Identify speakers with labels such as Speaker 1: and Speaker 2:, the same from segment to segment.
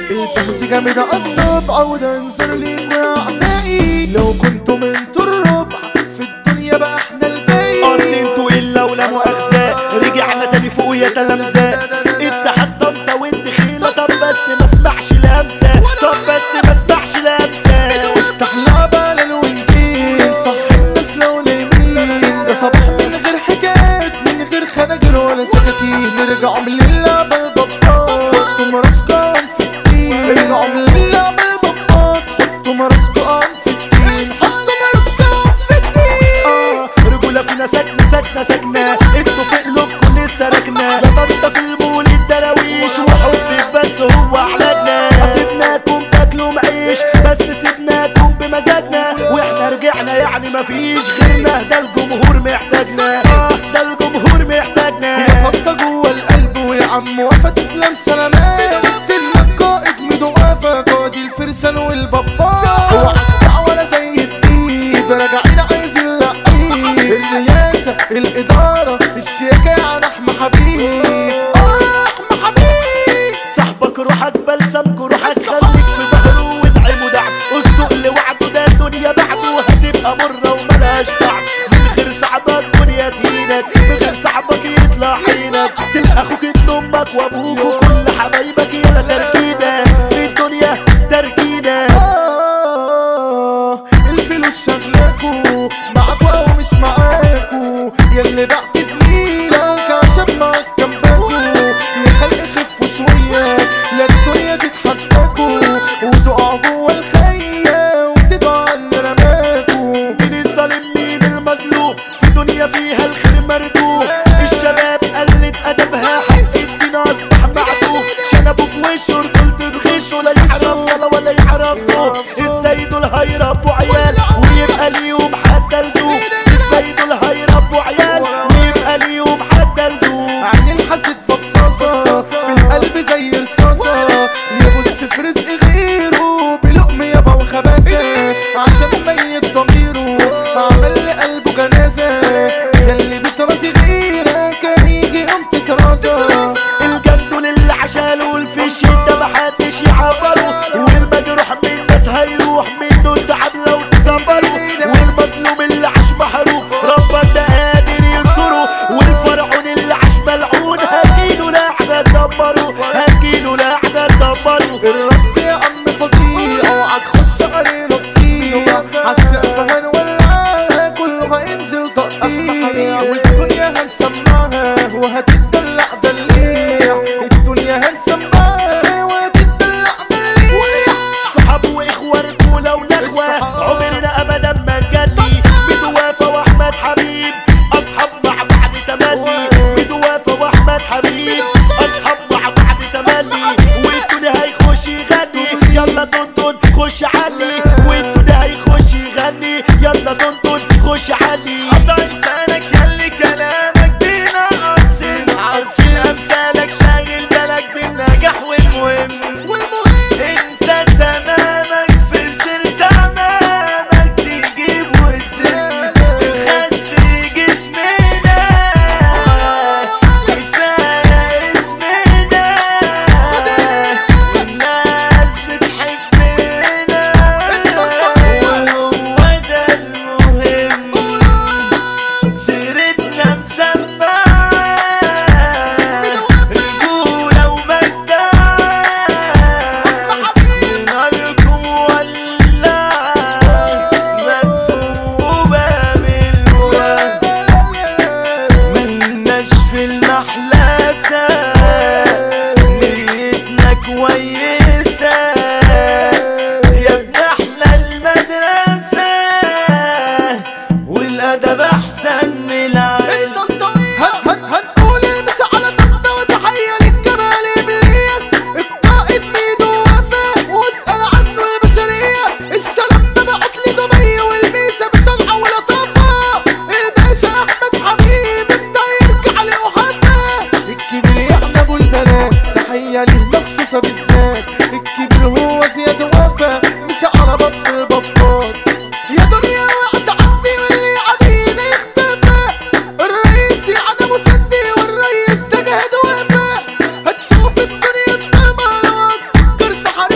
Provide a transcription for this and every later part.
Speaker 1: الفهد جامد قطب عود انظر ليك يا اعدائي لو كنتوا منتوا الربع في الدنيا بقى احنا الباقي
Speaker 2: اصل انتوا الا ولا مؤاخذة رجعنا تاني فوق يا تلامذة اتحاد طنطا وانت خيلة طب بس ما اسمعش لمسة طب بس ما اسمعش لمسة
Speaker 1: افتح لعبة للوينجين صح الناس لو نايمين ده صباح من غير حكايات من غير خناجر ولا سكاكين نرجع من اللعبة البطال حطوا مراسكم في الدين ارجعوا من اللعبة البطال حطوا مراسكم في الدين حطوا مراسكم في الدين
Speaker 2: اه رجولة فينا سكنة سكنة سكنة انتوا في قلوبكم لسه راكنة ده طنطا في المولد دراويش وحبك بس هو علاجنا سيبناكم تاكلوا معيش بس سيبناكم بمزاجنا واحنا رجعنا يعني مفيش غيرنا ده الجمهور محتاجنا اه ده الجمهور محتاجنا
Speaker 1: يا طنطا جوه القلب ويا عم وفا تسلم سلامات قلت لك قائد ميدو وفا قائد الفرسان والبابا وعدع ولا زي الديب راجعين عايزين اللعيب الرياسة الإدارة الشياكة يعني أحمى حبيب آه، أحمى حبيب
Speaker 2: صاحبك روحك بلسمك روحك خليك في ظهره وادعمه دعم اصدق لوعده ده الدنيا بعده هتبقى مرة وملهاش طعم من غير صاحبك دنيا تهينك من غير صاحبك يطلع عينك تلقى اخوك ابن امك وابوك وكل حبايبك يلا تركينة في الدنيا تركينة
Speaker 1: آه، الفلوس شغلاكو معاكو او مش معاكو ياللي بعت زميلك عشان معاك جنبكو يا خلق خفوا شوية لا الدنيا تتحداكو وتقعوا جوا الخية وتدعوا على اللي رماكو
Speaker 2: مين الظالم مين المظلوم في دنيا فيها الخير مردود الشباب قلت ادبها حق الدين اصبح معدوم شنبوا في وشه رجولته بخشه لا يعرف صلاة ولا يعرف صوم ازاي دول هيربوا عيال ويبقى ليهم حد لزوم ازاي دول هيربوا عيال ويبقى ليهم حد لزوم
Speaker 1: عين الحسد بصاصة في القلب زي رصاصة يبص في رزق غيره بلقم يابا وخباثة عشان ميت ضميره عمل لقلبه جنازة ياللي بترازي غيرك كان يجي يوم تترازى
Speaker 2: الجد للي عشاله في الشدة محدش يعبره والمجروح من الناس هيروح منه التعب لو تصبره والمظلوم اللي عاش محروم ربك ده قادر ينصره والفرعون اللي عاش ملعون هجيله لعنة تدمره هجيله لعنة تدمره
Speaker 1: الرص يا عم فظيع اوعى تخش علينا تصيع عالسقف هنولعها كله هينزل تقطيع والدنيا هنسمعها وهتدلع دليع الدنيا هنسمعها وهتدلع دليع
Speaker 2: صحاب واخوة رجولة ونخوة عمرنا ابدا ما نجلي مدوافة واحمد حبيب اصحاب مع بعض تملي مدوافة واحمد حبيب اصحاب مع بعض تملي والدنيا هيخش يغني يلا تنطن خش علي والدنيا هيخش يغني يلا تنطن خش علي قطع لسانك يلي كلامك بينا عطسين عارفين امثالك شايل بالك بالنجاح والمهم انت تمامك في سر تمامك تجيب وتزن تخسي جسمنا كفايه اسمنا والناس بتحبنا وهو ده المهم سيرتنا مسمعة رجولة ومجدة ناركم ولع مدفوبة بالوقت ملناش في المحلاسة نيتنا كويسة يا ابن احلى المدرسة والادب احسن من العلم
Speaker 1: هن هن هنقول المسا على طنطا وتحية للجمال إبلية القائد ميدو وفا واسأل عنه البشرية السلام ده بعت لي دبي والميسا بصنعة ولطافة الباشا أحمد حبيب الطير علي وحفا الكبير يا أبو البنات تحية ليه مخصوصة بالذات الكبير هو زياد وفا مسا على بط البطال يا دنيا وقت عندي واللي عدينا اختفى الرئيس يعني مسدي والرئيس ده جهد وفا هتشوف الدنيا بتلمع لو فكرت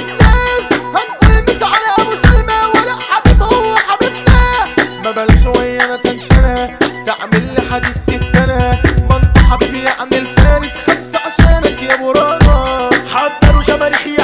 Speaker 2: شماريخ يا